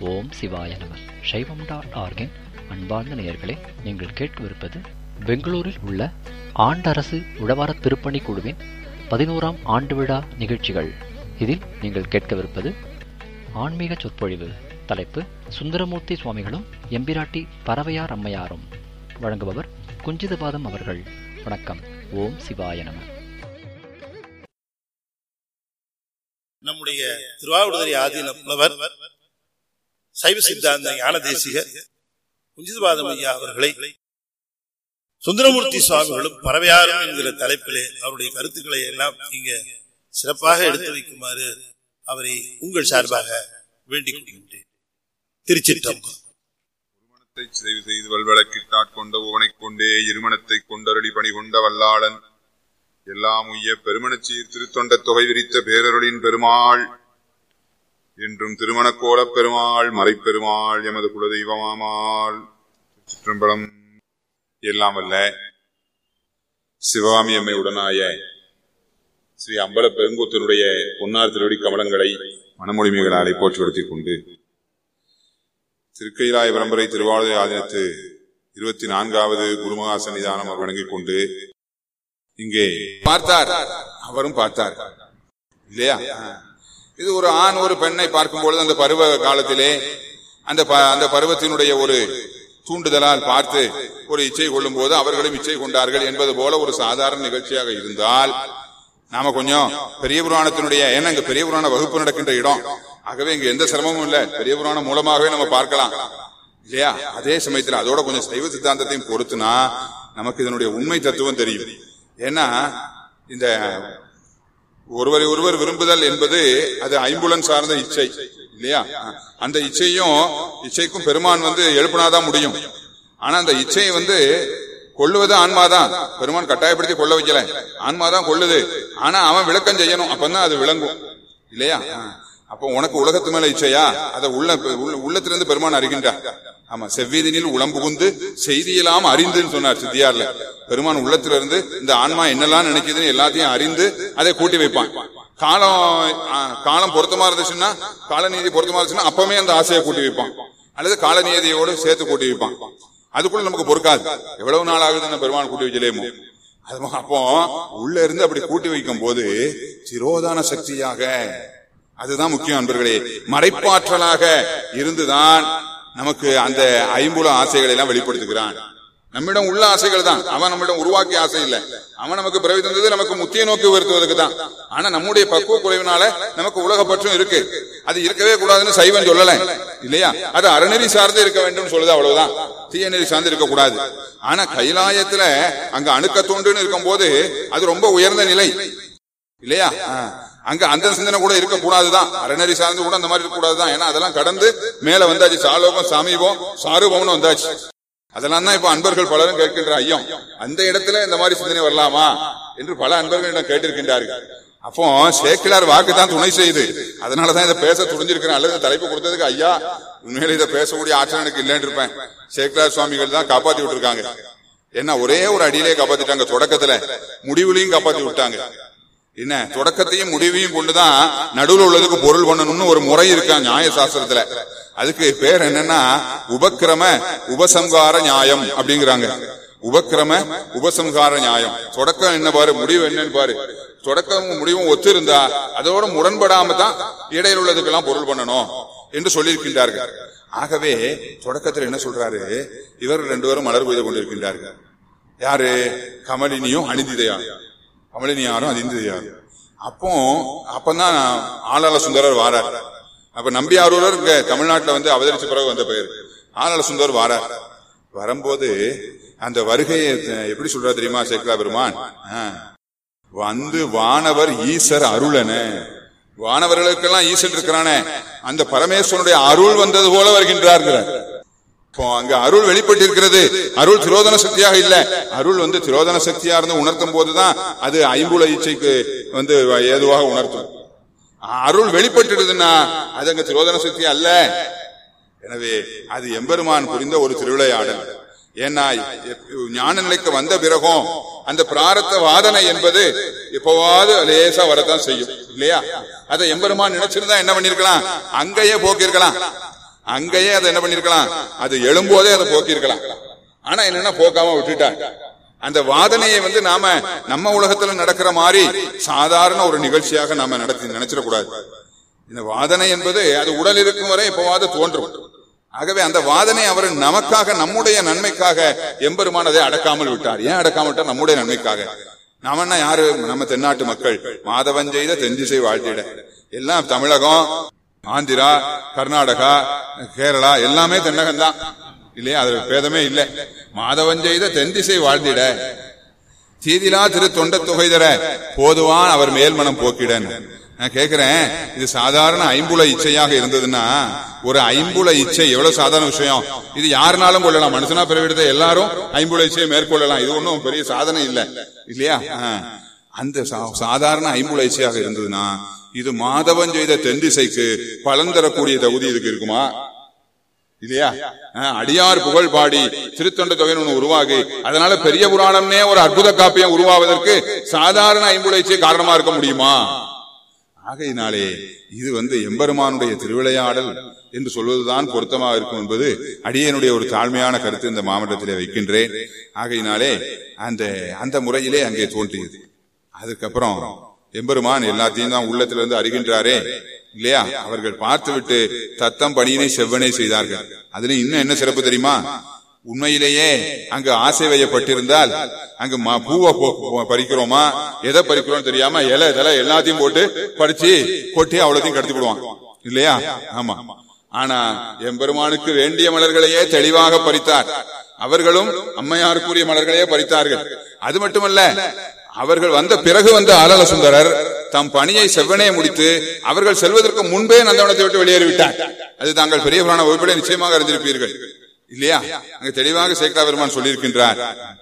ஓம் சிவாய நம சைவம் டாட் ஆர்கின் அன்பார்ந்த நேயர்களே நீங்கள் கேட்கவிருப்பது பெங்களூரில் உள்ள ஆண்டரசு உழவார திருப்பணி குழுவின் பதினோராம் ஆண்டு விழா நிகழ்ச்சிகள் இதில் நீங்கள் கேட்கவிருப்பது ஆன்மீக சொற்பொழிவு தலைப்பு சுந்தரமூர்த்தி சுவாமிகளும் எம்பிராட்டி பறவையார் அம்மையாரும் வழங்குபவர் குஞ்சிதபாதம் அவர்கள் வணக்கம் ஓம் சிவாய நம நம்முடைய திருவாவூடுதுறை ஆதீன புலவர் சைவ சித்தாந்த ஞான தேசிகர் குஞ்சிதபாதம் ஐயா அவர்களை சுந்தரமூர்த்தி சுவாமிகளும் பறவையாரும் என்கிற தலைப்பிலே அவருடைய கருத்துக்களை எல்லாம் நீங்க சிறப்பாக எடுத்து வைக்குமாறு அவரை உங்கள் சார்பாக வேண்டிக் கொள்கின்றேன் திருச்சிற்றம்பலம் திருமணத்தை சிதைவு செய்து வல்வழக்கிட்டாற் கொண்ட ஓனைக் கொண்டே இருமணத்தை கொண்டருளி பணி கொண்ட வல்லாளன் எல்லாம் உய்ய பெருமணச் சீர் திருத்தொண்ட தொகை விரித்த பேரருளின் பெருமாள் என்றும் திருமணக் கோலப் பெருமாள் மறைப்பெருமாள் எமது குலதெய்வமாமால் சிற்றம்பலம் எல்லாம் வல்ல சிவகாமி அம்மை உடனாய ஸ்ரீ அம்பல பெருங்கூத்தனுடைய பொன்னார் திருவடி கமலங்களை மனமொழிமைகளாலே போற்றுவடுத்திக் கொண்டு திருக்கைலாய பரம்பரை திருவாளூர் ஆதீனத்து இருபத்தி நான்காவது குருமகா சன்னிதானம் அவர் வணங்கிக் கொண்டு இங்கே பார்த்தார் அவரும் பார்த்தார் இல்லையா இது ஒரு ஆண் ஒரு பெண்ணை பார்க்கும்பொழுது அந்த பருவ காலத்திலே அந்த ப- அந்த பருவத்தினுடைய ஒரு தூண்டுதலால் பார்த்து ஒரு இச்சை கொள்ளும் போது அவர்களும் இச்சை கொண்டார்கள் என்பது போல ஒரு சாதாரண நிகழ்ச்சியாக இருந்தால் நாம கொஞ்சம் பெரிய புராணத்தினுடைய ஏன்னா இங்க பெரிய புராண வகுப்பு நடக்கின்ற இடம் ஆகவே இங்க எந்த சிரமமும் இல்ல பெரிய புராணம் மூலமாகவே நம்ம பார்க்கலாம் இல்லையா அதே சமயத்துல அதோட கொஞ்சம் சைவ சித்தாந்தத்தையும் பொறுத்துனா நமக்கு இதனுடைய உண்மை தத்துவம் தெரியும் ஏன்னா இந்த ஒருவரை ஒருவர் விரும்புதல் என்பது அது ஐம்புலன் சார்ந்த இச்சை இல்லையா அந்த இச்சையும் இச்சைக்கும் பெருமான் வந்து எழுப்பினாதான் முடியும் ஆனா அந்த இச்சையை வந்து கொள்ளுவது ஆன்மாதான் பெருமான் கட்டாயப்படுத்தி கொள்ள வைக்கல ஆன்மாதான் கொள்ளுது ஆனா அவன் விளக்கம் செய்யணும் அப்பதான் அது விளங்கும் இல்லையா அப்போ உனக்கு உலகத்து மேல இச்சையா அதை உள்ள உள்ள- உள்ளத்திலிருந்து பெருமான் அறிகின்றார் ஆமா செவ்வீதினில் உளம் புகுந்து செய்தியெல்லாம் அறிந்துன்னு சொன்னார் சித்தியார்ல பெருமான் உள்ளத்துல இருந்து இந்த ஆன்மா என்னெல்லாம் நினைக்குதுன்னு எல்லாத்தையும் அறிந்து அதை கூட்டி வைப்பான் காலம் ஆ, காலம் பொருத்தமா இருந்துச்சுன்னா காலநீதி பொருத்தமா இருந்துச்சுன்னா அப்பவே அந்த ஆசையை கூட்டி வைப்பான் அல்லது காலநீதியோடு சேர்த்து கூட்டி வைப்பான் அதுக்குள்ள நமக்கு பொறுக்காது எவ்வளவு நாள் ஆகுதுன்னு பெருமான் கூட்டி வைக்கலேமோ அது அப்போ உள்ள இருந்து அப்படி கூட்டி வைக்கும் போது சிரோதான சக்தியாக அதுதான் முக்கியம் அன்பர்களே மறைப்பாற்றலாக இருந்துதான் நமக்கு அந்த ஐம்புல ஆசைகளை எல்லாம் வெளிப்படுத்துகிறான் நம்மிடம் உள்ள ஆசைகள் தான் அவன் நம்மிடம் உருவாக்கிய ஆசை இல்ல அவன் நமக்கு பிறவி தந்தது நமக்கு முத்திய நோக்கி உயர்த்துவதற்கு தான் ஆனா நம்முடைய பக்குவ குறைவினால நமக்கு உலக பற்றும் இருக்கு அது இருக்கவே கூடாதுன்னு சைவன் சொல்லல இல்லையா அது அறநெறி சார்ந்து இருக்க வேண்டும் சொல்லுது அவ்வளவுதான் தீய நெறி சார்ந்து இருக்க கூடாது ஆனா கைலாயத்துல அங்க அணுக்க தோண்டுன்னு இருக்கும் போது அது ரொம்ப உயர்ந்த நிலை இல்லையா அங்க அந்த சிந்தனை கூட இருக்க கூடாதுதான் அறநெறி சார்ந்து கூட அந்த மாதிரி இருக்க கூடாதுதான் ஏன்னா அதெல்லாம் கடந்து மேல வந்தாச்சு சாலோகம் சமீபம் சாரூபம்னு வந்தாச்சு அதெல்லாம் தான் இப்ப அன்பர்கள் பலரும் கேட்கின்ற ஐயம் அந்த இடத்துல இந்த மாதிரி சிந்தனை வரலாமா என்று பல அன்பர்களிடம் கேட்டிருக்கின்றார்கள் அப்போ சேக்கிலார் வாக்கு தான் துணை செய்யுது அதனாலதான் இதை பேச துணிஞ்சிருக்கிறேன் அல்லது இந்த தலைப்பு கொடுத்ததுக்கு ஐயா உண்மையில இதை பேசக்கூடிய ஆற்றல் எனக்கு இல்லைன்னு இருப்பேன் சேக்கிலார் சுவாமிகள் தான் காப்பாத்தி விட்டுருக்காங்க என்ன ஒரே ஒரு அடியிலே காப்பாத்திட்டாங்க தொடக்கத்துல முடிவுலையும் காப்பாத்தி விட்டாங்க என்ன தொடக்கத்தையும் முடிவையும் கொண்டுதான் நடுவுல உள்ளதுக்கு பொருள் பண்ணணும்னு ஒரு முறை இருக்கா நியாய சாஸ்திரத்துல அதுக்கு பேர் என்னன்னா உபக்கிரம உபசம்கார நியாயம் அப்படிங்கிறாங்க உபக்கிரம உபசம்கார நியாயம் தொடக்கம் என்ன பாரு முடிவு என்னன்னு பாரு தொடக்கமும் முடிவும் ஒத்து இருந்தா அதோட முரண்படாம தான் இடையில உள்ளதுக்கெல்லாம் பொருள் பண்ணணும் என்று சொல்லியிருக்கின்றார்கள் ஆகவே தொடக்கத்தில் என்ன சொல்றாரு இவர்கள் ரெண்டு பேரும் மலர் கொய்து கொண்டிருக்கின்றார்கள் யாரு கமலினியும் அனிதிதையா கமலினியாரும் அதிந்திதையாரும் அப்போ அப்பதான் ஆளாள சுந்தரர் வாரார் அப்ப நம்பியாரூரர் இங்க தமிழ்நாட்டுல வந்து அவதரிச்ச பிறகு வந்த பெயர் ஆளாள சுந்தரர் வாரார் வரும்போது அந்த வருகையை அஹ், எப்படி சொல்றா தெரியுமா சேக்கலா பெருமான் ஆ. வந்து வானவர் ஈசர் அருளன வானவர்களுக்கெல்லாம் ஈசன் இருக்கிறானே அந்த பரமேஸ்வரனுடைய அருள் வந்தது போல வருகின்றார்கள் இப்போ அங்க அருள் வெளிப்பட்டிருக்கிறது அருள் திரோதன சக்தியாக இல்ல அருள் வந்து திரோதன சக்தியா இருந்து உணர்த்தும் போதுதான் அது ஐம்புல இச்சைக்கு வந்து ஏதுவாக உணர்த்தும் அருள் வெளிப்பட்டுடுதுன்னா அது அங்க திரோதன சக்தி அல்ல எனவே அது எம்பெருமான் புரிந்த ஒரு திருவிளையாடல் ஏன்னா எப்- ஞான நிலைக்கு வந்த பிறகும் அந்த பிராரத்த வாதனை என்பது எப்பவாவது லேசா வரத்தான் செய்யும் இல்லையா அதை எம்பெருமான் நினைச்சிருந்தா என்ன பண்ணிருக்கலாம் அங்கேயே போக்கிருக்கலாம் அங்கேயே அதை என்ன பண்ணிருக்கலாம் அது எழும்போதே அதை போக்கி இருக்கலாம் ஆனா என்னன்னா போக்காம விட்டுட்டார் அந்த வாதனையை வந்து நாம நம்ம உலகத்துல நடக்கிற மாதிரி சாதாரண ஒரு நிகழ்ச்சியாக நாம நடத்தி நினைச்சிடக்கூடாது இந்த வாதனை என்பது அது உடல் இருக்கும் வரை எப்பவாவது தோன்றும் ஆகவே அந்த வாதனை அவர் நமக்காக நம்முடைய நன்மைக்காக எம்பெருமானதை அடக்காமல் விட்டார் ஏன் அடக்காமல் விட்டார் நம்முடைய நன்மைக்காக நாம என்ன யாரு நம்ம தென்னாட்டு மக்கள் மாதவன் செய்த தென்திசை வாழ்த்திட எல்லாம் தமிழகம் ஆந்திரா கர்நாடகா கேரளா எல்லாமே தென்னகம் தான் இல்லையா அது பேதமே இல்லை மாதவன் செய்த தென்திசை வாழ்ந்திட தீதிலா திரு தொண்ட தொகை தர போதுவான் அவர் மேல்மனம் போக்கிடன் நான் கேக்குறேன் இது சாதாரண ஐம்புல இச்சையாக இருந்ததுன்னா ஒரு ஐம்புல இச்சை எவ்வளவு சாதாரண விஷயம் இது யாருனாலும் கொள்ளலாம் மனுஷனா பிறவிடுத்த எல்லாரும் ஐம்புல இச்சையை மேற்கொள்ளலாம் இது ஒன்றும் பெரிய சாதனை இல்ல இல்லையா ஆ. அந்த சா- சாதாரண ஐம்புல இச்சையாக இருந்ததுன்னா இது மாதவன் செய்த தென்திசைக்கு பலன் தரக்கூடிய தகுதி இதுக்கு இருக்குமா இல்லையா ஆ, அடியார் புகழ் பாடி திருத்தொண்ட தொகைன்னு ஒண்ணு உருவாகி அதனால பெரிய புராணம்னே ஒரு அற்புத காப்பியம் உருவாவதற்கு சாதாரண ஐம்புலைச்சே காரணமா இருக்க முடியுமா ஆகையினாலே இது வந்து எம்பெருமானுடைய திருவிளையாடல் என்று சொல்வதுதான் பொருத்தமாக இருக்கும் என்பது அடியனுடைய ஒரு தாழ்மையான கருத்து இந்த மாவட்டத்திலே வைக்கின்றேன் ஆகையினாலே அந்த அந்த முறையிலே அங்கே தோன்றியது அதுக்கப்புறம் எம்பெருமான் எல்லாத்தையும் தான் உள்ளத்திலிருந்து அறிகின்றாரே இல்லையா அவர்கள் பார்த்துவிட்டு தத்தம் பணியினை செவ்வனை செய்தார்கள் அதுல இன்னும் என்ன சிறப்பு தெரியுமா உண்மையிலேயே அங்கு ஆசை வையப்பட்டிருந்தால் அங்கு ம- பூவை போ- போ- பறிக்கிறோமா எதை பறிக்கிறோம் தெரியாம இலை இதெல்லாம் எல்லாத்தையும் போட்டு பறிச்சு கொட்டி அவ்வளோத்தையும் கடத்தி விடுவான் இல்லையா ஆமா ஆனா எம்பெருமானுக்கு வேண்டிய மலர்களையே தெளிவாக பறித்தார் அவர்களும் அம்மையாருக்குரிய மலர்களையே பறித்தார்கள் அது மட்டுமல்ல அவர்கள் வந்த பிறகு வந்த ஆலல சுந்தரர் தம் பணியை செவ்வனே முடித்து அவர்கள் செல்வதற்கு முன்பே நந்தவனத்தை விட்டு வெளியேறிவிட்டார் அது தாங்கள் பெரிய புராண வகுப்பிலே நிச்சயமாக அறிந்திருப்பீர்கள் இல்லையா அங்க தெளிவாக சேக்கரா பெருமான் சொல்லியிருக்கின்றார்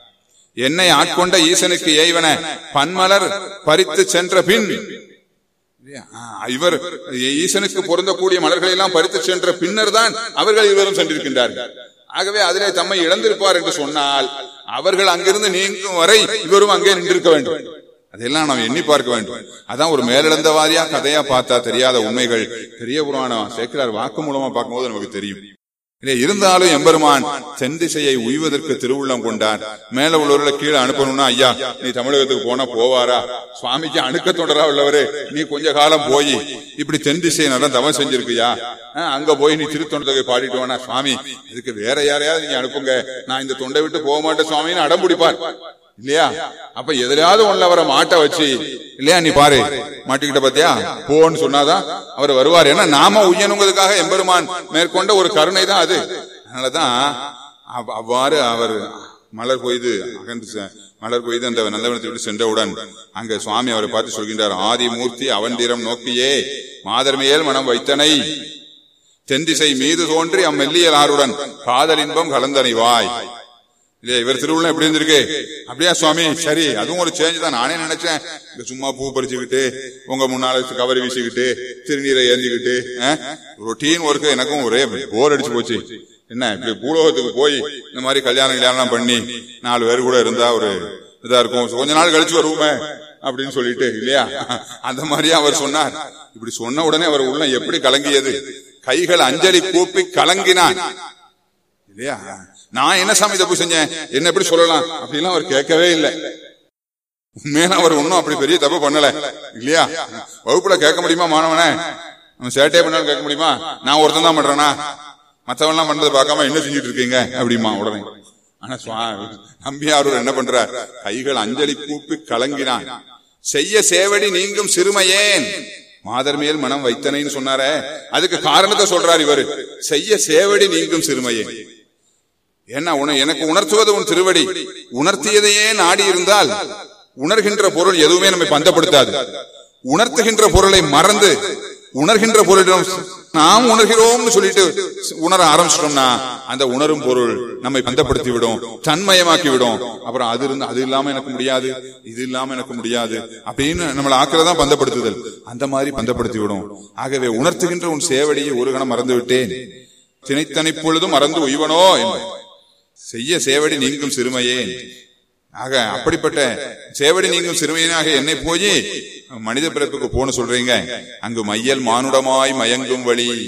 என்னை ஆட்கொண்ட ஈசனுக்கு ஏய்வன பன்மலர் பறித்து சென்ற பின் இல்லையா? ஆ, இவர் ஈசனுக்கு பொருந்தக்கூடிய மலர்களை எல்லாம் பறித்து சென்ற பின்னர் தான் அவர்கள் இருவரும் சென்றிருக்கின்றார்கள் ஆகவே அதிலே தம்மை இழந்திருப்பார் என்று சொன்னால் அவர்கள் அங்கிருந்து நீங்கும் வரை இவரும் அங்கே நின்றிருக்க வேண்டும் அதெல்லாம் நாம் எண்ணி பார்க்க வேண்டும் அதான் ஒரு மேலிழந்தவாதியா கதையா பார்த்தா தெரியாத உண்மைகள் பெரிய புராணம் சேக்கிரார் வாக்கு மூலமா பார்க்கும்போது நமக்கு தெரியும் இல்லை, இருந்தாலும் எம்பெருமான் தென் திசையை உய்வதற்கு திருவுள்ளம் கொண்டார் மேல உள்ளவர்களை கீழே அனுப்பணும்னா ஐயா நீ தமிழகத்துக்கு போனா போவாரா சுவாமிக்கு அணுக்க தொடரா உள்ளவரு நீ கொஞ்ச காலம் போய் இப்படி தென் திசையை நல்லா தவம் செஞ்சிருக்கியா ஆ, அங்க போய் நீ திருத்தொண்டை பாடிட்டு வானா சுவாமி இதுக்கு வேற யாரையாவது நீங்க அனுப்புங்க நான் இந்த தொண்டை விட்டு போக மாட்டேன் சுவாமின்னு அடம் பிடிப்பார் இல்லையா அப்ப எதிராவது ஒண்ணுல அவரை மாட்ட வச்சு இல்லையா நீ பாரு மாட்டிக்கிட்ட பாத்தியா போன்னு சொன்னாதான் அவர் வருவார் ஏன்னா நாம உய்யணுங்கிறதுக்காக எம்பெருமான் மேற்கொண்ட ஒரு கருணை தான் அது அதனாலதான் அவ்- அவ்வாறு அவர் மலர் கொய்து அகன்று செ- மலர் கொய்து அந்த நந்தவனத்தை விட்டு சென்றவுடன் அங்க சுவாமி அவரை பார்த்து சொல்கின்றார் ஆதிமூர்த்தி அவந்திரம் நோக்கியே மாதர்மேல் மனம் வைத்தனை தென்திசை மீது தோன்றி அம்மெல்லியலாருடன் காதல் இன்பம் கலந்தனைவாய் இல்லையா இவர் திருவிழா எப்படி இருந்திருக்கு அப்படியா சுவாமி சரி அதுவும் ஒரு சேஞ்ச் தான் நானே நினைச்சேன் இந்த சும்மா பூ பறிச்சுக்கிட்டு உங்க முன்னால கவரி வீசிக்கிட்டு திருநீரை ஏந்திக்கிட்டு ரொட்டீன் ஒர்க்கு எனக்கும் ஒரே போர் அடிச்சு போச்சு என்ன இப்படி பூலோகத்துக்கு போய் இந்த மாதிரி கல்யாணம் கல்யாணம் பண்ணி நாலு பேர் கூட இருந்தா ஒரு இதா இருக்கும் கொஞ்ச நாள் கழிச்சு வருவோமே அப்படின்னு சொல்லிட்டு இல்லையா அந்த மாதிரியே அவர் சொன்னார் இப்படி சொன்ன உடனே அவர் உள்ள எப்படி கலங்கியது கைகள் அஞ்சலி கூப்பி கலங்கினான் இல்லையா நான் என்ன சாமி தப்பு செஞ்சேன் என்ன எப்படி சொல்லலாம் அப்படிலாம் அவர் கேட்கவே இல்லை உண்மையில அவர் ஒன்னும் அப்படி பெரிய தப்பு பண்ணல இல்லையா வகுப்புல கேட்க முடியுமா மாணவனே அவன் சேட்டையே பண்ணாலும் கேட்க முடியுமா நான் ஒருத்தன் தான் பண்றேனா மத்தவன் எல்லாம் பண்றதை பார்க்காம என்ன செஞ்சுட்டு இருக்கீங்க அப்படிமா உடனே ஆனா சுவா- நம்பியாரூர் என்ன பண்றார் கைகள் அஞ்சலி கூப்பி கலங்கினான் செய்ய சேவடி நீங்கும் சிறுமையேன் மாதர் மேல் மனம் வைத்தனைன்னு சொன்னாரே அதுக்கு காரணத்தை சொல்றார் இவரு செய்ய சேவடி நீங்கும் சிறுமையேன் என்ன உன எனக்கு உணர்த்துவது உன் திருவடி உணர்த்தியதையே நாடி இருந்தால் உணர்கின்ற பொருள் எதுவுமே நம்மை பந்தப்படுத்தாது உணர்த்துகின்ற பொருளை மறந்து உணர்கின்ற பொருளிடம் நாம் உணர்கிறோம்னு சொல்லிட்டு உணர ஆரம்பிச்சிட்டோம்னா அந்த உணரும் பொருள் நம்மை பந்தப்படுத்தி விடும் தன்மயமாக்கி விடும் அப்புறம் அது இருந்து அது இல்லாம எனக்கு முடியாது இது இல்லாம எனக்கு முடியாது அப்படின்னு நம்மளை ஆக்கிறதா பந்தப்படுத்துதல் அந்த மாதிரி பந்தப்படுத்தி விடும் ஆகவே உணர்த்துகின்ற உன் சேவடியை ஒரு கணம் மறந்து விட்டேன் திணைத்தனை பொழுதும் மறந்து உய்வனோ என்பது செய்ய சேவடி நீங்கும் சிறுமையேன் ஆக அப்படிப்பட்ட சேவடி நீங்கும் சிறுமையனாக என்னை போய் மனித பிறப்புக்கு போன சொல்றீங்க அங்கு மையல் மானுடமாய் மயங்கும் வழி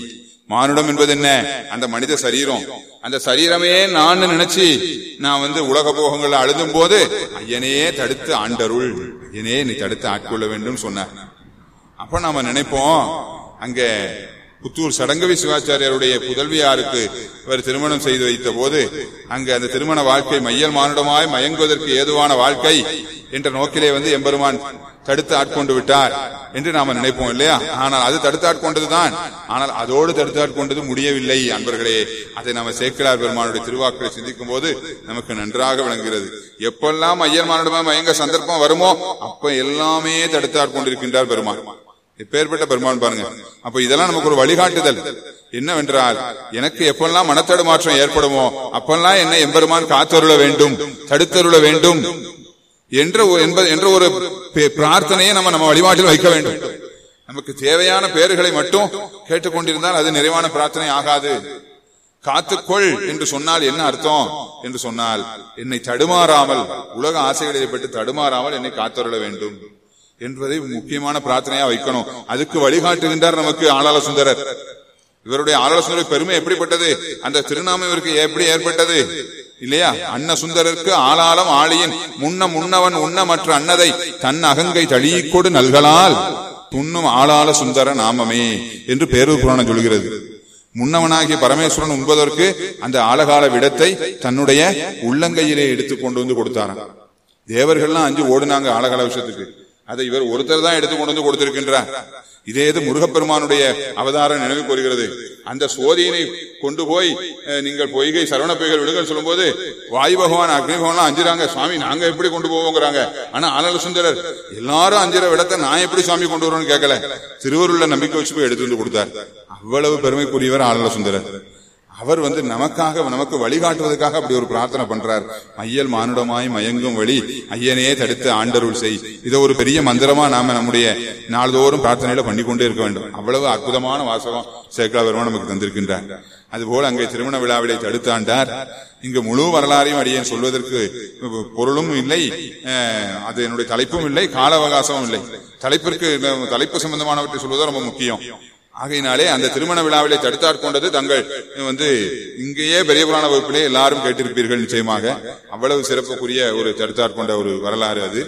மானுடம் என்பது என்ன அந்த மனித சரீரம் அந்த சரீரமே நான் நினைச்சு நான் வந்து உலக போகங்கள் அழுதும் போது ஐயனையே தடுத்து ஆண்டருள் ஐயனே நீ தடுத்து ஆட்கொள்ள வேண்டும் சொன்னார் அப்ப நாம நினைப்போம் அங்க புத்தூர் சடங்கவி சிவாச்சாரியாருடைய புதல்வியாருக்கு இவர் திருமணம் செய்து வைத்த போது அங்க அந்த திருமண வாழ்க்கை மையல் மானுடமாய் மயங்குவதற்கு ஏதுவான வாழ்க்கை என்ற நோக்கிலே வந்து எம்பெருமான் தடுத்து ஆட்கொண்டு விட்டார் என்று நாம நினைப்போம் இல்லையா ஆனால் அது தடுத்து ஆட்கொண்டதுதான் ஆனால் அதோடு தடுத்து ஆட்கொண்டது முடியவில்லை அன்பர்களே அதை நம்ம சேக்கிலார் பெருமானுடைய திருவாக்களை சிந்திக்கும் போது நமக்கு நன்றாக விளங்குகிறது எப்பெல்லாம் ஐயர் மானுடமாய் மயங்க சந்தர்ப்பம் வருமோ அப்ப எல்லாமே தடுத்து ஆட்கொண்டிருக்கின்றார் பெருமான் எப்பேற்பட்ட பெருமான் பாருங்க அப்ப இதெல்லாம் நமக்கு ஒரு வழிகாட்டுதல் என்னவென்றால் எனக்கு எப்பெல்லாம் மனத்தடுமாற்றம் ஏற்படுமோ அப்பெல்லாம் என்ன எம்பெருமான் காத்தருள வேண்டும் தடுத்தருள வேண்டும் என்ற ஒரு- என்ப- என்ற ஒரு பே- பிரார்த்தனையை நம்ம நம்ம வழிபாட்டில் வைக்க வேண்டும் நமக்கு தேவையான பேறுகளை மட்டும் கேட்டுக்கொண்டிருந்தால் அது நிறைவான பிரார்த்தனை ஆகாது காத்துக்கொள் என்று சொன்னால் என்ன அர்த்தம் என்று சொன்னால் என்னை தடுமாறாமல் உலக ஆசைகளை பற்றி தடுமாறாமல் என்னை காத்தருள வேண்டும் என்பதை முக்கியமான பிரார்த்தனையா வைக்கணும் அதுக்கு வழிகாட்டுகின்றார் நமக்கு ஆளாள சுந்தரர் இவருடைய ஆளாள சுந்தரர் பெருமை எப்படிப்பட்டது அந்த திருநாமம் இவருக்கு எப்படி ஏற்பட்டது இல்லையா அன்ன சுந்தரருக்கு ஆளாளம் ஆளியின் முன்ன முன்னவன் உண்ண மற்ற அன்னதை தன் அகங்கை தழியீக்கொடு நல்கலால் துண்ணும் ஆளாள சுந்தர நாமமே என்று பேரூர் புராணம் சொல்கிறது முன்னவனாகிய பரமேஸ்வரன் உண்பதற்கு அந்த ஆழகால விடத்தை தன்னுடைய உள்ளங்கையிலே எடுத்து கொண்டு வந்து கொடுத்தாராம் தேவர்கள்லாம் அஞ்சு ஓடுனாங்க ஆழகால விஷயத்துக்கு அதை இவர் ஒருத்தர் தான் எடுத்து கொண்டு வந்து கொடுத்திருக்கின்றார் இதே இது முருகப்பெருமானுடைய அவதாரம் நினைவு கூறுகிறது அந்த சோதியினை கொண்டு போய் அஹ், நீங்கள் பொய்கை சரவண பொய்கள் விடுங்கள் சொல்லும்போது வாயு பகவான் அக்னி பகவான் அஞ்சுறாங்க சுவாமி நாங்க எப்படி கொண்டு போவோங்கிறாங்க ஆனா ஆனந்த சுந்தரர் எல்லாரும் அஞ்சுற விடத்தை நான் எப்படி சுவாமி கொண்டு வருவேன்னு கேட்கல திருவருள்ள நம்பிக்கை வச்சு போய் எடுத்து வந்து கொடுத்தார் அவ்வளவு பெருமைக்குரியவர் ஆனந்த சுந்தரர் அவர் வந்து நமக்காக நமக்கு வழிகாட்டுவதற்காக அப்படி ஒரு பிரார்த்தனை பண்றார் மையல் மானுடமாய் மயங்கும் வழி ஐயனே தடுத்து ஆண்டருள் செய் இதை ஒரு பெரிய மந்திரமா நாம நம்முடைய நாள்தோறும் பிரார்த்தனையில பண்ணி கொண்டே இருக்க வேண்டும் அவ்வளவு அற்புதமான வாசகம் சேக்கலா பெருமான் நமக்கு தந்திருக்கின்றார் அதுபோல அங்கே திருமண விழாவிலை தடுத்தாண்டார் இங்கு முழு வரலாறையும் அடியேன் சொல்வதற்கு பொருளும் இல்லை அஹ், அது என்னுடைய தலைப்பும் இல்லை கால அவகாசமும் இல்லை தலைப்பிற்கு தலைப்பு சம்பந்தமானவற்றை சொல்வதும் ரொம்ப முக்கியம் ஆகையினாலே அந்த திருமண விழாவிலே தடுத்தாட்கொண்டது தங்கள் வந்து இங்கேயே பெரிய புராண வகுப்பிலே எல்லாரும் கேட்டிருப்பீர்கள் நிச்சயமாக அவ்வளவு சிறப்புக்குரிய ஒரு தடுத்தாட்கொண்ட ஒரு வரலாறு அது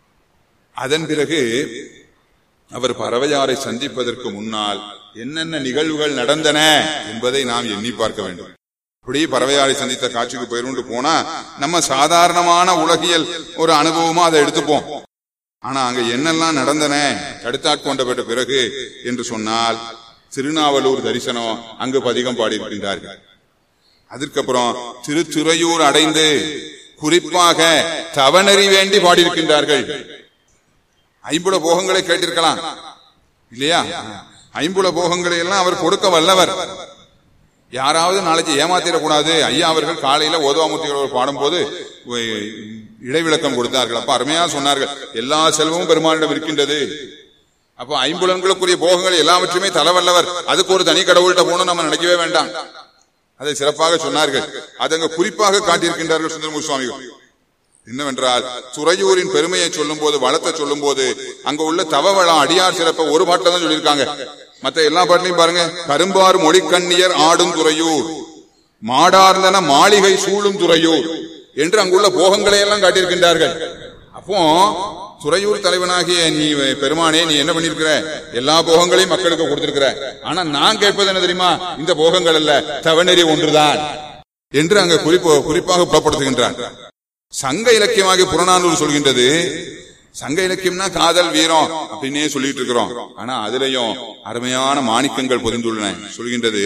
அதன் பிறகு அவர் பறவையாரை சந்திப்பதற்கு முன்னால் என்னென்ன நிகழ்வுகள் நடந்தன என்பதை நாம் எண்ணி பார்க்க வேண்டும் அப்படி பறவையாரை சந்தித்த காட்சிக்கு போயிருந்து போனா நம்ம சாதாரணமான உலகியல் ஒரு அனுபவமா அதை எடுத்துப்போம் ஆனா அங்க என்னெல்லாம் நடந்தன தடுத்தாட்கொண்டப்பட்ட பிறகு என்று சொன்னால் திருநாவலூர் தரிசனம் அங்கு பதிகம் பாடியிருக்கின்றார்கள் அதற்கப்புறம் திருத்துறையூர் அடைந்து குறிப்பாக தவநெறி வேண்டி பாடியிருக்கின்றார்கள் ஐம்புல போகங்களை கேட்டிருக்கலாம் இல்லையா ஐம்புல போகங்களை எல்லாம் அவர் கொடுக்க வல்லவர் யாராவது நாளைக்கு ஏமாத்திடக்கூடாது ஐயா அவர்கள் காலையில ஓதுவாமூர்த்திகள் பாடும்போது ஒ- இடைவிளக்கம் கொடுத்தார்கள் அப்ப அருமையா சொன்னார்கள் எல்லா செல்வமும் பெருமானிடம் இருக்கின்றது அப்ப ஐம்புலன்களுக்குரிய போகங்கள் எல்லாவற்றையுமே தலவல்லவர் அதுக்கு ஒரு தனி கடவுள்கிட்ட போகணும் நம்ம நினைக்கவே வேண்டாம் அதை சிறப்பாக சொன்னார்கள் அதை அங்க குறிப்பாக காட்டியிருக்கின்றார்கள் சுந்தரமூர் சுவாமிகள் என்னவென்றால் துறையூரின் பெருமையை சொல்லும் போது வளத்தை சொல்லும் போது அங்க உள்ள தவவளம் அடியார் சிறப்ப ஒரு பாட்டில தான் சொல்லியிருக்காங்க மத்த எல்லா பாட்டிலையும் பாருங்க கரும்பார் மொழிக்கண்ணியர் ஆடும் துறையூர் மாடார்ந்தன மாளிகை சூழும் துறையூர் என்று அங்குள்ள போகங்களை எல்லாம் காட்டியிருக்கின்றார்கள் அப்போ துறையூர் தலைவனாகிய நீ பெருமானே நீ என்ன பண்ணிருக்கிற எல்லா போகங்களையும் மக்களுக்கு கொடுத்திருக்கிற ஆனா நான் கேட்பது என்ன தெரியுமா இந்த போகங்கள் அல்ல தவநெறி ஒன்றுதான் என்று அங்க குறிப்பு குறிப்பாக புலப்படுத்துகின்றார் சங்க இலக்கியமாகிய புறநானூறு சொல்கின்றது சங்க இலக்கியம்னா காதல் வீரம் அப்படின்னே சொல்லிட்டு இருக்கிறோம் ஆனா அதுலயும் அருமையான மாணிக்கங்கள் பொதிந்துள்ளன சொல்கின்றது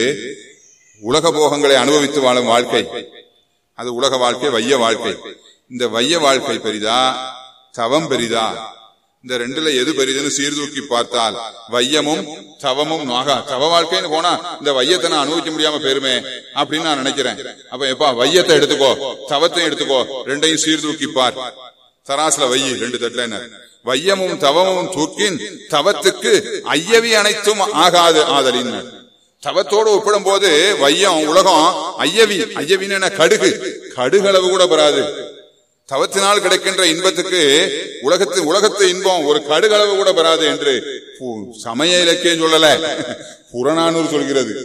உலக போகங்களை அனுபவித்து வாழும் வாழ்க்கை அது உலக வாழ்க்கை வைய வாழ்க்கை இந்த வைய வாழ்க்கை பெரிதா தவம் பெரிதா இந்த ரெண்டுல எது பெரிதுன்னு சீர்தூக்கி பார்த்தால் வையமும் தவமும் ஆகா தவ வாழ்க்கைன்னு போனா இந்த வையத்தை நான் அனுபவிக்க முடியாம பெருமை அப்படின்னு நான் நினைக்கிறேன் அப்ப எப்பா வையத்தை எடுத்துக்கோ தவத்தையும் எடுத்துக்கோ ரெண்டையும் சீர்தூக்கி பார் தராசுல வையி ரெண்டு தட்டுல என்ன வையமும் தவமும் தூக்கின் தவத்துக்கு ஐயவி அனைத்தும் ஆகாது ஆதலின் தவத்தோடு ஒப்பிடும் போது வையம் உலகம் ஐயவி ஐயவின்னு என்ன கடுகு கடுகளவு கூட பெறாது தவத்தினால் கிடைக்கின்ற இன்பத்துக்கு உலகத்து உலகத்து இன்பம் ஒரு கடுகளவு கூட பெறாது என்று பு- சமய இலக்கியம் சொல்லல புறநானூறு சொல்கிறது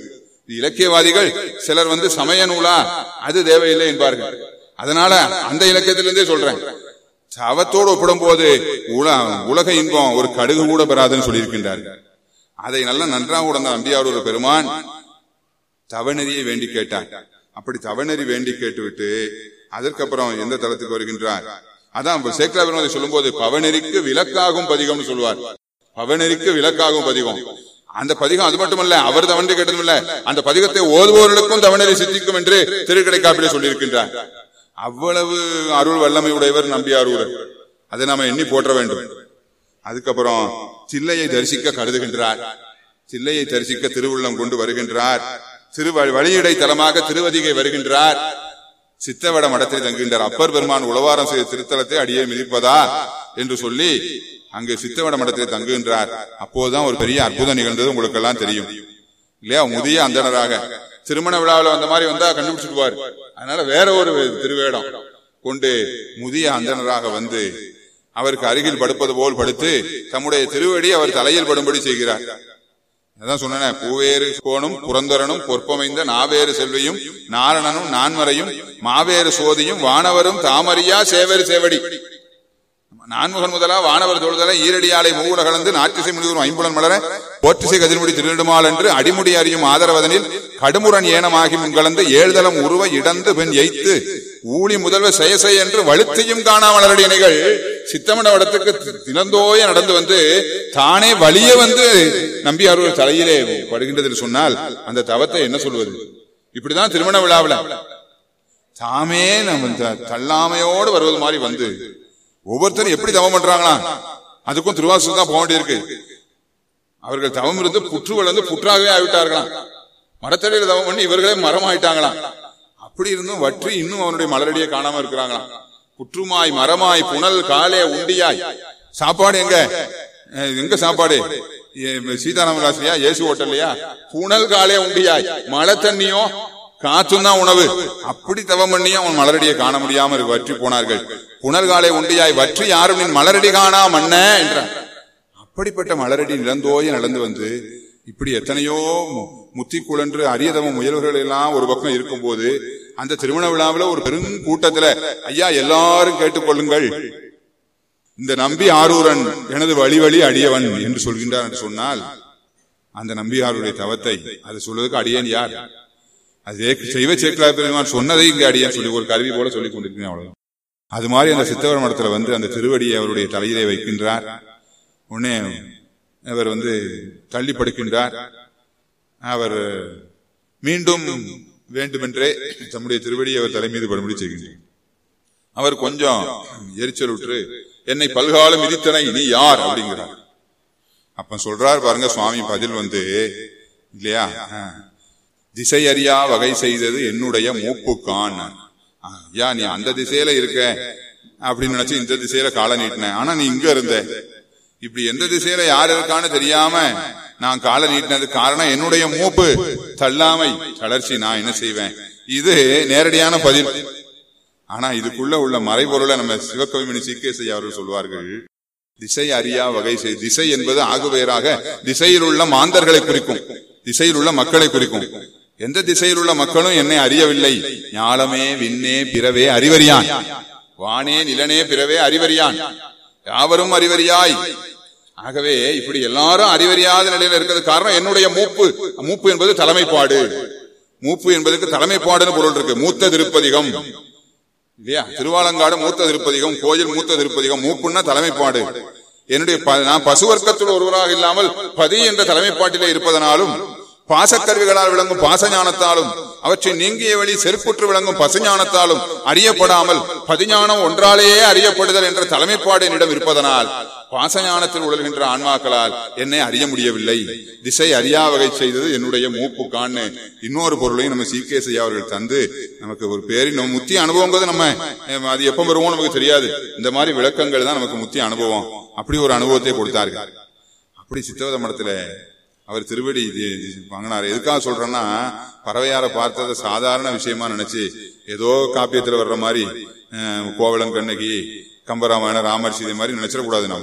இலக்கியவாதிகள் சிலர் வந்து சமய நூலா அது தேவையில்லை என்பார்கள் அதனால அந்த இலக்கியத்திலிருந்தே சொல்றேன் தவத்தோடு ஒப்பிடும் போது உலக இன்பம் ஒரு கடுகு கூட பெறாதுன்னு சொல்லியிருக்கின்றார்கள் அதை நல்லா நன்றாக உடந்த அம்பியார் ஒரு பெருமான் தவநெறியை வேண்டி கேட்டார் அப்படி தவநெறி வேண்டி கேட்டுவிட்டு அதற்கப்புறம் எந்த தளத்துக்கு வருகின்றார் அதான் சேக்கலா பெருமாள் சொல்லும் போது பவநெறிக்கு விலக்காகும் பதிகம்னு சொல்லுவார் பவநெறிக்கு விலக்காகும் பதிகம் அந்த பதிகம் அது மட்டுமல்ல அவர் தவணை கேட்டதும் இல்ல அந்த பதிகத்தை ஓதுபவர்களுக்கும் தவணரை சித்திக்கும் என்று திருக்கடைக்காப்பிலே சொல்லியிருக்கின்றார் அவ்வளவு அருள் வல்லமை உடையவர் நம்பியாரூர் அதை நாம எண்ணி போற்ற வேண்டும் அதுக்கப்புறம் சில்லையை தரிசிக்க கருதுகின்றார் சில்லையை தரிசிக்க திருவுள்ளம் கொண்டு வருகின்றார் திரு வழியடை தலமாக திருவதிகை வருகின்றார் சித்தவட மடத்தில் தங்குகின்றார் அப்பர் பெருமான் உளவாரம் செய்த திருத்தலத்தை அடியே மிதிப்பதா என்று சொல்லி அங்கு சித்தவட மடத்தில் தங்குகின்றார் அப்போதுதான் ஒரு பெரிய அற்புதம் நிகழ்ந்தது உங்களுக்கு எல்லாம் தெரியும் இல்லையா முதிய அந்தனராக திருமண விழாவில் வந்த மாதிரி வந்தா கண்டுபிடிச்சிடுவார் அதனால வேற ஒரு திருவேடம் கொண்டு முதிய அந்தனராக வந்து அவருக்கு அருகில் படுப்பது போல் படுத்து தம்முடைய திருவடி அவர் தலையில் படும்படி செய்கிறார் அதான் சொன்ன பூவேறு கோணும் புரந்தரனும் பொற்பமைந்த நாவேறு செல்வியும் நாரணனும் நான்மறையும் மாவேறு சோதியும் வானவரும் தாமரியா சேவேறு சேவடி நான்முகன் முதலா வானவர் தொழுதல ஈரடியாலை மூவுல கலந்து நாட்டிசை முடிவரும் ஐம்புலன் மலர போற்றிசை கதிர்முடி திருநெடுமால் என்று அடிமுடி அறியும் ஆதரவதனில் கடுமுரன் ஏனமாகி முன்கலந்து ஏழ்தலம் உருவ இடந்து பெண் எய்த்து ஊழி முதல்வ செயசை என்று வலுத்தையும் காணாமலரடி இணைகள் சித்தமண வடத்துக்கு தினந்தோய நடந்து வந்து தானே வலிய வந்து நம்பி அருள் தலையிலே படுகின்றது சொன்னால் அந்த தவத்தை என்ன சொல்வது இப்படிதான் திருமண விழாவில் தாமே நம்ம தள்ளாமையோடு வருவது மாதிரி வந்து ஒவ்வொருத்தரும் எப்படி தவம் பண்றாங்களா அதுக்கும் திருவாசகம் தான் போக வேண்டியிருக்கு அவர்கள் தவம் இருந்து புற்று வளர்ந்து புற்றாகவே ஆகிவிட்டார்களாம் மரத்தடியில் தவம் பண்ணி இவர்களே மரம் ஆயிட்டாங்களாம் அப்படி இருந்தும் வற்றி இன்னும் அவனுடைய மலரடியை காணாம இருக்கிறாங்களாம் புற்றுமாய் மரமாய் புனல் காலே உண்டியாய் சாப்பாடு எங்க எங்க சாப்பாடு சீதாராமராசியா ஏசு ஹோட்டல்லையா புனல் காலே உண்டியாய் மழை தண்ணியும் காற்றும் தான் உணவு அப்படி தவம் பண்ணி அவன் மலரடியை காண முடியாம வற்றி போனார்கள் புனர்காலை உண்டியாய் வற்றி யாரும் நின் மலரடி காணா மன்ன என்றான் அப்படிப்பட்ட மலரடி நிலந்தோய நடந்து வந்து இப்படி எத்தனையோ முத்தி குழன்று அரியதம முயல்வர்கள் எல்லாம் ஒரு பக்கம் இருக்கும் போது அந்த திருமண விழாவில் ஒரு பெரும் கூட்டத்துல ஐயா எல்லாரும் கேட்டுக்கொள்ளுங்கள் இந்த நம்பி ஆரூரன் எனது வழி வழி அடியவன் என்று சொல்கின்றார் என்று சொன்னால் அந்த நம்பியாருடைய தவத்தை அது சொல்வதற்கு அடியன் யார் அது செய்வ சேக்கலா பெருமான் சொன்னதை இங்க அடியன் சொல்லி ஒரு கருவி போல சொல்லிக் கொண்டிருக்கிறேன் அவ்வளவு அது மாதிரி அந்த சித்தவர மடத்துல வந்து அந்த திருவடியை அவருடைய தலையிலே வைக்கின்றார் உடனே அவர் வந்து தள்ளி படுக்கின்றார் அவர் மீண்டும் வேண்டுமென்றே தம்முடைய திருவடியை அவர் தலை மீது படும்படி செய்கின்றார் அவர் கொஞ்சம் எரிச்சல் விட்டு என்னை பல்காலம் மிதித்தனை நீ யார் அப்படிங்கிறார் அப்ப சொல்றார் பாருங்க சுவாமி பதில் வந்து இல்லையா திசை அறியா வகை செய்தது என்னுடைய மூப்புக்கான் ஐயா நீ அந்த திசையில இருக்க அப்படின்னு நினைச்சு இந்த திசையில காலை நீட்டின ஆனா நீ இங்க இருந்த இப்படி எந்த திசையில யார் இருக்கான்னு தெரியாம நான் காலை நீட்டினது காரணம் என்னுடைய மூப்பு தள்ளாமை தளர்ச்சி நான் என்ன செய்வேன் இது நேரடியான பதில் ஆனா இதுக்குள்ள உள்ள மறைபொருளை நம்ம சிவகவிமணி சிகேசை அவர்கள் சொல்வார்கள் திசை அறியா வகை செய் திசை என்பது ஆகுவேராக திசையில் உள்ள மாந்தர்களை குறிக்கும் திசையில் உள்ள மக்களை குறிக்கும் எந்த திசையில் உள்ள மக்களும் என்னை அறியவில்லை ஞாலமே விண்ணே பிறவே அறிவறியான் வானே நிலனே பிறவே அறிவறியான் யாவரும் அறிவறியாய் ஆகவே இப்படி எல்லாரும் அறிவறியாத நிலையில இருக்கிறது காரணம் என்னுடைய மூப்பு மூப்பு என்பது தலைமைப்பாடு மூப்பு என்பதற்கு தலைமைப்பாடுன்னு பொருள் இருக்கு மூத்த திருப்பதிகம் இல்லையா திருவாலங்காடு மூத்த திருப்பதிகம் கோயில் மூத்த திருப்பதிகம் மூப்புன்னா தலைமைப்பாடு என்னுடைய நான் பசுவர்க்கத்தில் ஒருவராக இல்லாமல் பதி என்ற தலைமைப்பாட்டிலே இருப்பதனாலும் பாசக்கருவிகளால் விளங்கும் பாசஞானத்தாலும் அவற்றை நீங்கிய வழி செருப்புற்று விளங்கும் பசுஞானத்தாலும் அறியப்படாமல் பதிஞானம் ஒன்றாலேயே அறியப்படுதல் என்ற தலைமைப்பாடு என்னிடம் இருப்பதனால் பாசஞானத்தில் உழல்கின்ற ஆன்மாக்களால் என்னை அறிய முடியவில்லை திசை அறியா வகை செய்தது என்னுடைய மூப்பு காணு இன்னொரு பொருளையும் நம்ம சீகேசை அவர்கள் தந்து நமக்கு ஒரு பேரின் நம்ம முத்தி அனுபவங்கிறது நம்ம அது எப்ப வருவோம் நமக்கு தெரியாது இந்த மாதிரி விளக்கங்கள் தான் நமக்கு முத்தி அனுபவம் அப்படி ஒரு அனுபவத்தை கொடுத்தார்கள் அப்படி சித்தவத மடத்துல அவர் திருவடி வாங்கினார் எதுக்காக சொல்றேன்னா பறவையார பார்த்ததை சாதாரண விஷயமா நினைச்சு ஏதோ காப்பியத்துல வர்ற மாதிரி கோவலம் கண்ணகி கம்பராமாயண ராமர் சீதை மாதிரி நினைச்சிடக்கூடாது நாம்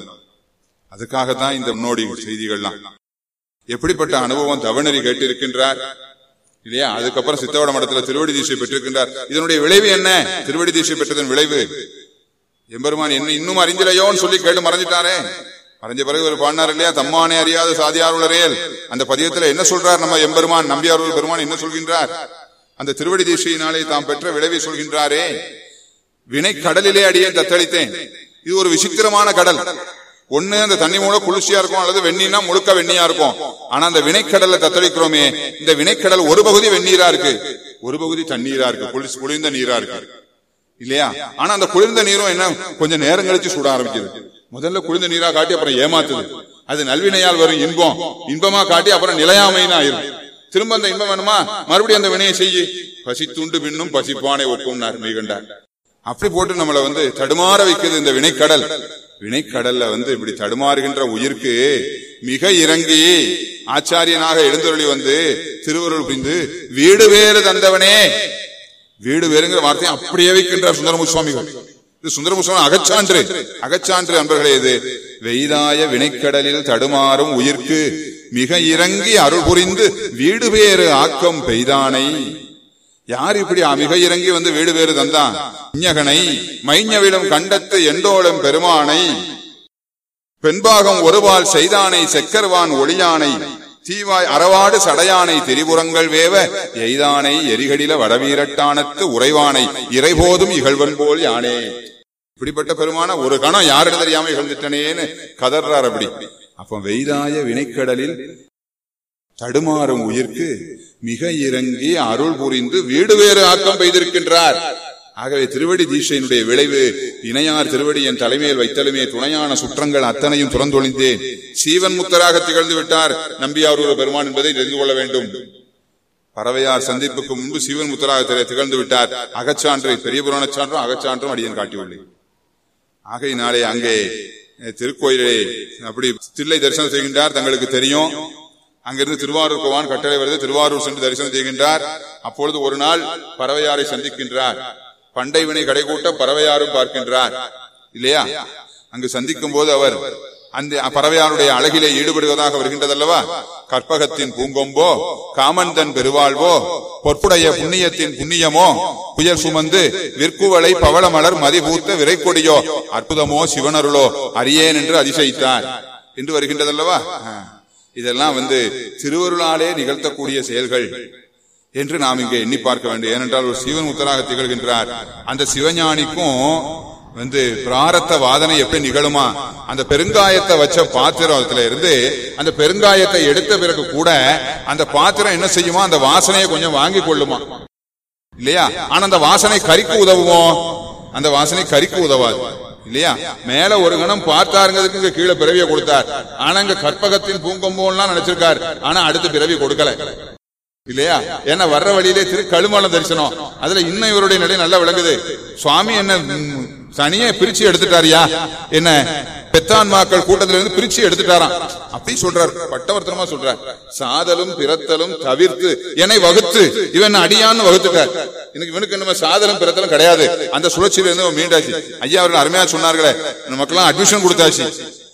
அதுக்காகத்தான் இந்த முன்னோடி செய்திகள்லாம் எப்படிப்பட்ட அனுபவம் தவணரி கேட்டிருக்கின்றார் இல்லையா அதுக்கப்புறம் சித்தவட மடத்துல திருவடி தீட்சை பெற்றிருக்கின்றார் இதனுடைய விளைவு என்ன திருவடி தீட்சை பெற்றதன் விளைவு எம்பெருமான் என்ன இன்னும் அறிந்திலையோன்னு சொல்லி கேட்டு மறைஞ்சிட்டாரே மறைஞ்ச பிறகு ஒரு பாடினார் இல்லையா தம்மானே அறியாத சாதியாருளரேல் அந்த பதியத்துல என்ன சொல்றார் நம்ம எம்பெருமான் நம்பியாரூர் பெருமான் என்ன சொல்கின்றார் அந்த திருவடி தீட்சையினாலே தாம் பெற்ற விளைவை சொல்கின்றாரே வினை கடலிலே அடியே தத்தளித்தேன் இது ஒரு விசித்திரமான கடல் ஒண்ணு அந்த தண்ணி மூலம் குளிர்ச்சியா இருக்கும் அல்லது வெந்நீர்னா முழுக்க வெந்நியா இருக்கும் ஆனா அந்த வினைக்கடல்ல தத்தளிக்கிறோமே இந்த வினைக்கடல் ஒரு பகுதி வெந்நீரா இருக்கு ஒரு பகுதி தண்ணீரா இருக்கு குளிர் குளிர்ந்த நீரா இருக்கு இல்லையா ஆனா அந்த குளிர்ந்த நீரும் என்ன கொஞ்சம் நேரம் கழிச்சு சுட ஆரம்பிக்குது முதல்ல குளிர்ந்த நீரா காட்டி அப்புறம் ஏமாத்துது அது நல்வினையால் வரும் இன்பம் இன்பமா காட்டி அப்புறம் நிலையாமைன்னு ஆயிரும் திரும்ப அந்த இன்பம் வேணுமா மறுபடியும் அந்த வினையை செய்யி பசித்துண்டு பின்னும் பசிப்பானை ஒப்பும்னார் மெய்கண்டார் அப்படி போட்டு நம்மள வந்து தடுமாற வைக்குது இந்த வினைக்கடல் வினைக்கடல்ல வந்து இப்படி தடுமாறுகின்ற உயிர்க்கு மிக இறங்கி ஆச்சாரியனாக எழுந்தருளி வந்து திருவருள் புரிந்து வீடு வேறு தந்தவனே வீடு வேறுங்கிற வார்த்தையை அப்படியே வைக்கின்றார் சுந்தரமு சுவாமிகள் இது சுந்தரமு சுவாமி அகச்சான்று அகச்சான்று அன்பர்களே இது வெய்தாய வினைக்கடலில் தடுமாறும் உயிர்க்கு மிக இறங்கி அருள் புரிந்து வீடு வேறு ஆக்கம் பெய்தானை யார் இப்படி மிக இறங்கி வந்து வீடு வேறு தந்தான் இஞ்ஞகனை மைஞவிலும் கண்டத்து எண்டோளும் பெருமானை பெண்பாகம் ஒருவாள் செய்தானை செக்கர்வான் ஒளியானை தீவாய் அறவாடு சடையானை திரிபுறங்கள் வேவ எய்தானை எரிகடில வடவீரட்டானத்து உறைவானை இறைபோதும் இகழ்வன் போல் யானே இப்படிப்பட்ட பெருமான ஒரு கணம் யாரிடம் தெரியாம இகழ்ந்துட்டனேன்னு கதர்றார் அப்படி அப்ப வெய்தாய வினைக்கடலில் தடுமாறும் உயிர்க்கு மிக இறங்கி அருள் புரிந்து வீடு வேறு ஆக்கம் பெய்திருக்கின்றார் ஆகவே திருவடி தீட்சையினுடைய விளைவு இணையார் திருவடி என் தலைமையில் வைத்தலுமே துணையான சுற்றங்கள் அத்தனையும் துறந்தொழிந்தேன் சீவன் முத்தராக திகழ்ந்து விட்டார் நம்பியாரூர் பெருமான் என்பதை தெரிந்து கொள்ள வேண்டும் பறவையார் சந்திப்புக்கு முன்பு சீவன் முத்தராக திகழ்ந்து விட்டார் அகச்சான்றை பெரிய புராண சான்றும் அகச்சான்றும் அடியன் காட்டியுள்ளேன் ஆகையினாலே அங்கே திருக்கோயிலே அப்படி தில்லை தரிசனம் செய்கின்றார் தங்களுக்கு தெரியும் அங்கிருந்து திருவாரூர் போவான் கட்டளை வருது திருவாரூர் சென்று தரிசனம் செய்கின்றார் அப்பொழுது ஒரு நாள் பறவையாரை சந்திக்கின்றார் பண்டை வினை கடைகூட்ட பறவையாரும் பார்க்கின்றார் இல்லையா அங்கு சந்திக்கும் போது அவர் அந்த பறவையாருடைய அழகிலே ஈடுபடுவதாக வருகின்றதல்லவா கற்பகத்தின் பூங்கொம்போ காமந்தன் பெருவாழ்வோ பொற்புடைய புண்ணியத்தின் புண்ணியமோ புயல் சுமந்து விற்குவளை பவளமலர் மதிபூத்த விரைக்கொடியோ அற்புதமோ சிவனருளோ அறியேன் என்று அதிசயித்தார் என்று வருகின்றதல்லவா இதெல்லாம் வந்து திருவருளாலே நிகழ்த்தக்கூடிய செயல்கள் என்று நாம் இங்கே எண்ணி பார்க்க வேண்டும் ஏனென்றால் ஒரு சிவன் முத்தராக திகழ்கின்றார் அந்த சிவஞானிக்கும் வந்து பிராரத்த வாதனை எப்படி நிகழுமா அந்த பெருங்காயத்தை வச்ச பாத்திரத்துல இருந்து அந்த பெருங்காயத்தை எடுத்த பிறகு கூட அந்த பாத்திரம் என்ன செய்யுமா அந்த வாசனையை கொஞ்சம் வாங்கி கொள்ளுமா இல்லையா ஆனா அந்த வாசனை கறிக்கு உதவுமோ அந்த வாசனை கறிக்கு உதவாது இல்லையா மேல ஒரு கணம் பார்த்தாருங்கிறதுக்கு இங்க கீழே பிறவிய கொடுத்தார் ஆனா இங்க கற்பகத்தின் பூங்கொம்போலாம் நினைச்சிருக்கார் ஆனா அடுத்து பிறவி கொடுக்கல இல்லையா ஏன்னா வர்ற வழியிலே திரு கழுமலம் தரிசனம் அதுல இன்னும் இவருடைய நிலை நல்லா விளங்குது சுவாமி என்ன தனியா பிரிச்சு எடுத்துட்டாரியா என்ன பெத்தான்மாக்கள் கூட்டத்தில இருந்து பிரிச்சு எடுத்துட்டாராம் அப்படி சொல்றார் பட்டவர்த்தனமா சொல்றார் சாதலும் பிறத்தலும் தவிர்த்து என்னை வகுத்து இவன் அடியான்னு வகுத்துட்டார் எனக்கு இவனுக்கு நம்ம சாதலும் பிறத்தலும் கிடையாது அந்த சுழற்சியில இருந்து மீண்டாச்சு ஐயா அவர்கள் அருமையா சொன்னார்களே இந்த மக்கள் அட்மிஷன் கொடுத்தாச்சு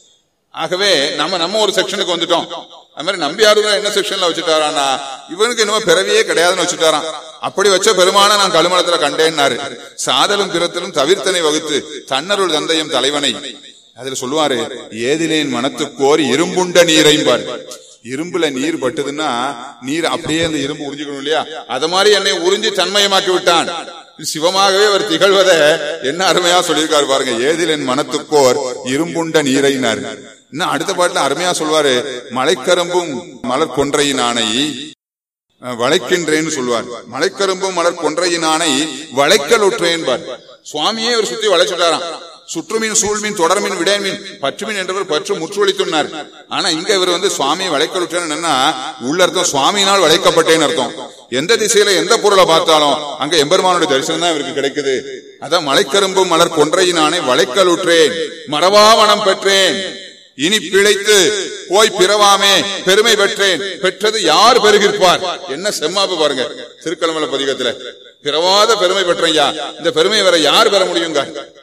ஆகவே நம்ம நம்ம ஒரு செக்ஷனுக்கு வந்துட்டோம் அது மாதிரி நம்பியாருங்க என்ன செக்ஷன்ல வச்சுட்டாரானா இவனுக்கு இன்னும் பிறவியே கிடையாதுன்னு வச்சுட்டாரான் அப்படி வச்ச பெருமான நான் கழுமலத்துல கண்டேன்னாரு சாதலும் பிறத்தலும் தவிர்த்தனை வகுத்து தன்னருள் தந்தையும் தலைவனை அதுல சொல்லுவாரு ஏதிலேன் மனத்துக்கோர் இரும்புண்ட நீரைம்பார் இரும்புல நீர் பட்டுதுன்னா நீர் அப்படியே அந்த இரும்பு உறிஞ்சுக்கணும் இல்லையா அத மாதிரி என்னை உறிஞ்சி தன்மயமாக்கி விட்டான் சிவமாகவே அவர் திகழ்வத என்ன அருமையா சொல்லியிருக்காரு பாருங்க ஏதில் என் மனத்துக்கோர் இரும்புண்ட நீரைனார் இன்னும் அடுத்த பாட்டுல அருமையா சொல்வாரு மலைக்கரும்பும் மலர் கொன்றையின் ஆணை வளைக்கின்றேன்னு சொல்லுவார் மலைக்கரும்பும் மலர் கொன்றையின் ஆணை வளைக்கல் உற்றேன்பார் சுவாமியே இவர் சுத்தி வளைச்சுட்டாராம் சுற்றுமீன் சூழ்மீன் தொடர்மீன் விடைமீன் பற்றுமீன் என்றவர் பற்று முற்றுவழித்துனார் ஆனா இங்க இவர் வந்து சுவாமி வளைக்கலுற்றேன்னா உள்ள அர்த்தம் சுவாமியினால் வளைக்கப்பட்டேன்னு அர்த்தம் எந்த திசையில எந்த பொருளை பார்த்தாலும் அங்க எம்பெருமானுடைய தரிசனம் தான் இவருக்கு கிடைக்குது அதான் மலைக்கரும்பு மலர் கொன்றையினானே வளைக்கலுற்றேன் மரவா மனம் பெற்றேன் இனி பிழைத்து போய் பிறவாமே பெருமை பெற்றேன் பெற்றது யார் பெருகிருப்பார் என்ன செம்மாப்பு பாருங்க திருக்கலமல பதிகத்துல பிறவாத பெருமை பெற்றையா இந்த பெருமை வேற யார் பெற முடியுங்க